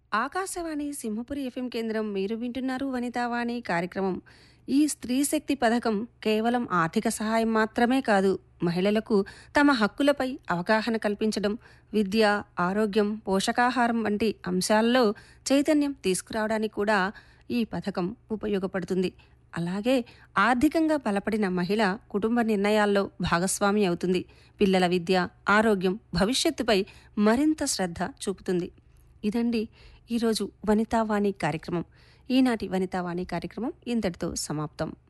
Akashvani Simhapuri FM కేంద్రం మీరు వింటున్నారు వనితావాణి కార్యక్రమం ఈ స్త్రీ శక్తి పథకం కేవలం ఆర్థిక సహాయం మాత్రమే కాదు మహిళలకు తమ హక్కులపై అవగాహన కల్పించడం విద్య ఆరోగ్యం పోషకాహారం వంటి అంశాల్లో చైతన్యం తీసుకురావడానికి కూడా ఈ పథకం ఉపయోగపడుతుంది అలాగే ఆర్థికంగా బలపడిన మహిళ కుటుంబ నిర్ణయాల్లో భాగస్వామి అవుతుంది పిల్లల విద్య ఆరోగ్యం భవిష్యత్తుపై మరింత శ్రద్ధ చూపుతుంది ఇదండి ఈరోజు వనితావాణి కార్యక్రమం ఈనాటి వనితావాణి కార్యక్రమం ఇంతటితో సమాప్తం